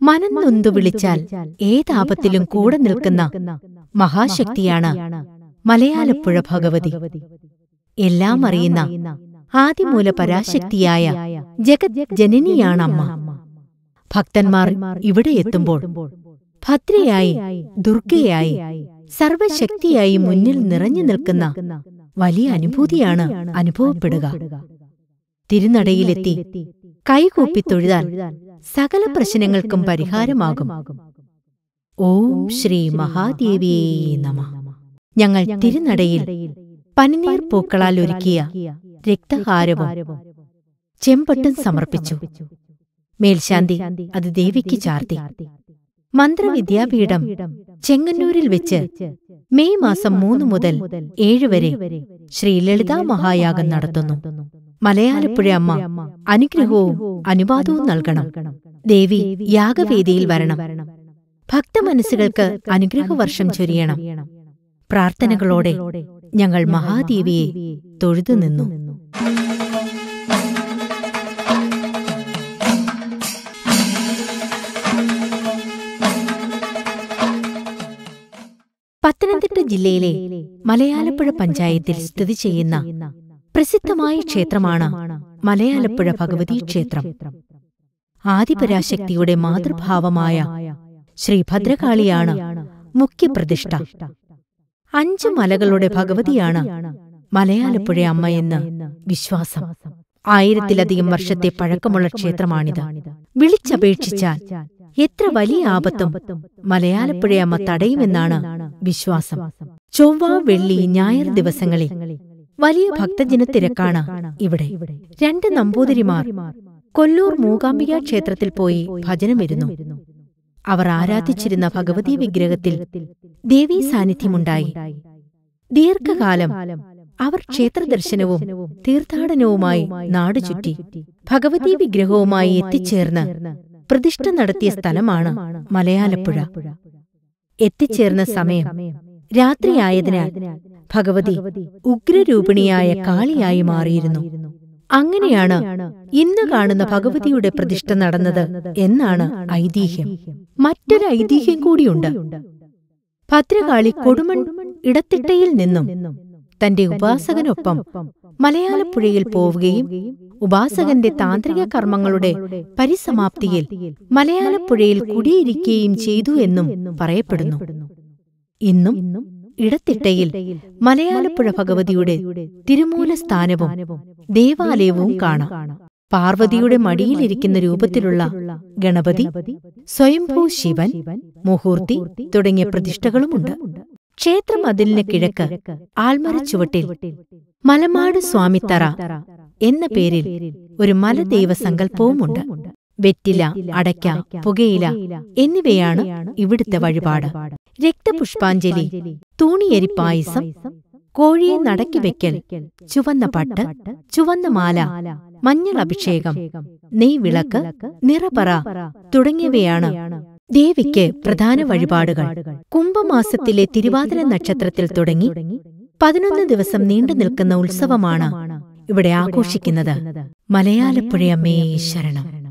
മനം നൊന്തു വിളിച്ചാൽ ഏതാപത്തിലും കൂടെ നിൽക്കുന്ന മഹാശക്തിയാണ് മലയാലപ്പുഴ ഭഗവതി എല്ലാം അറിയുന്ന ആദിമൂല പരാശക്തിയായ ജഗത് ജനനിയാണമ്മ ഭക്തന്മാർ ഇവിടെ എത്തുമ്പോൾ ഭദ്രയായി ദുർഗയായി സർവശക്തിയായി മുന്നിൽ നിറഞ്ഞു നിൽക്കുന്ന വലിയ അനുഭൂതിയാണ് അനുഭവപ്പെടുക തിരുനടയിലെത്തി കൈകൂപ്പി തൊഴുതാൽ സകല പ്രശ്നങ്ങൾക്കും പരിഹാരമാകും ഓം ശ്രീ മഹാദേവിയേ നമ ഞങ്ങൾ തിരുനടയിൽ പനിനീർ പൂക്കളാൽ ഒരുക്കിയ രക്തഹാരവും ചെമ്പട്ടും സമർപ്പിച്ചു മേൽശാന്തി അത് ദേവിക്ക് ചാർത്തി മന്ത്രവിദ്യാപീഠം ചെങ്ങന്നൂരിൽ വെച്ച് മെയ് മാസം മൂന്ന് മുതൽ ഏഴ് വരെ ശ്രീ ലളിതാ മഹായാഗം നടത്തുന്നു മലയാലപ്പുഴ അമ്മ അനുഗ്രഹവും അനുവാദവും നൽകണം ദേവി യാഗവേദിയിൽ വരണം ഭക്തമനസ്സുകൾക്ക് അനുഗ്രഹവർഷം ചൊരിയണം പ്രാർത്ഥനകളോടെ ഞങ്ങൾ മഹാദേവിയെ തൊഴുതു നിന്നു പത്തനംതിട്ട ജില്ലയിലെ മലയാലപ്പുഴ പഞ്ചായത്തിൽ സ്ഥിതി ചെയ്യുന്ന പ്രസിദ്ധമായ ക്ഷേത്രമാണ് മലയാലപ്പുഴ ഭഗവതി ക്ഷേത്രം ആദിപരാശക്തിയുടെ മാതൃഭാവമായ ശ്രീ ഭദ്രകാളിയാണ് മുഖ്യപ്രതിഷ്ഠ അഞ്ചു മലകളുടെ ഭഗവതിയാണ് മലയാലപ്പുഴ അമ്മയെന്ന് വിശ്വാസം ആയിരത്തിലധികം വർഷത്തെ പഴക്കമുള്ള ക്ഷേത്രമാണിത് വിളിച്ചപേക്ഷിച്ചാൽ എത്ര വലിയ ആപത്തും മലയാലപ്പുഴയമ്മ തടയുമെന്നാണ് വിശ്വാസം ചൊവ്വ വെള്ളി ഞായർ ദിവസങ്ങളിൽ വലിയ ഭക്തജനത്തിരക്കാണ് ഇവിടെ രണ്ട് നമ്പൂതിരിമാർ കൊല്ലൂർ മൂകാംബിക ക്ഷേത്രത്തിൽ പോയി ഭജനമിരുന്നു അവർ ആരാധിച്ചിരുന്ന ഭഗവതി വിഗ്രഹത്തിൽ ദേവീ സാന്നിധ്യമുണ്ടായി ദീർഘകാലം അവർ ക്ഷേത്രദർശനവും തീർത്ഥാടനവുമായി നാടുചുറ്റി ഭഗവതി വിഗ്രഹവുമായി എത്തിച്ചേർന്ന് പ്രതിഷ്ഠ നടത്തിയ സ്ഥലമാണ് മലയാലപ്പുഴ എത്തിച്ചേർന്ന സമയം രാത്രിയായതിനാൽ ഭഗവതി ഉഗ്രരൂപിണിയായ കാളിയായി മാറിയിരുന്നു അങ്ങനെയാണ് ഇന്ന് കാണുന്ന ഭഗവതിയുടെ പ്രതിഷ്ഠ നടന്നത് എന്നാണ് ഐതിഹ്യം മറ്റൊരു ഐതിഹ്യം കൂടിയുണ്ട് ഭദ്രകാളി കൊടുമൺ ഇടത്തിട്ടയിൽ നിന്നും തന്റെ ഉപാസകനൊപ്പം മലയാളപ്പുഴയിൽ പോവുകയും ഉപാസകന്റെ താന്ത്രിക കർമ്മങ്ങളുടെ പരിസമാപ്തിയിൽ മലയാളപ്പുഴയിൽ കുടിയിരിക്കുകയും ചെയ്തു എന്നും പറയപ്പെടുന്നു ഇന്നും ഇടത്തിട്ടയിൽ മലയാളപ്പുഴ ഭഗവതിയുടെ തിരുമൂല സ്ഥാനവും ദേവാലയവും കാണാം പാർവതിയുടെ മടിയിലിരിക്കുന്ന രൂപത്തിലുള്ള ഗണപതി സ്വയംഭൂ ശിവൻ മുഹൂർത്തി തുടങ്ങിയ പ്രതിഷ്ഠകളുമുണ്ട് ക്ഷേത്രം അതിലിന് കിഴക്ക് ആൽമര ചുവട്ടിൽ മലമാട് സ്വാമിത്തറ എന്ന പേരിൽ ഒരു മലദൈവ സങ്കല്പവുമുണ്ട് വെറ്റില അടയ്ക്ക പുകയില എന്നിവയാണ് ഇവിടുത്തെ വഴിപാട് രക്തപുഷ്പാഞ്ജലി തൂണിയരിപ്പായസം കോഴിയെ നടക്കി വെക്കൽ ചുവന്ന പട്ട് ചുവന്ന മാല മഞ്ഞൾ അഭിഷേകം നെയ്വിളക്ക് നിറപറ തുടങ്ങിയവയാണ് ദേവിക്ക് പ്രധാന വഴിപാടുകൾ കുംഭമാസത്തിലെ തിരുവാതിര നക്ഷത്രത്തിൽ തുടങ്ങി പതിനൊന്ന് ദിവസം നീണ്ടു നിൽക്കുന്ന ഉത്സവമാണ് ഇവിടെ ആഘോഷിക്കുന്നത് മലയാളപ്പുഴയമ്മേ ശരണം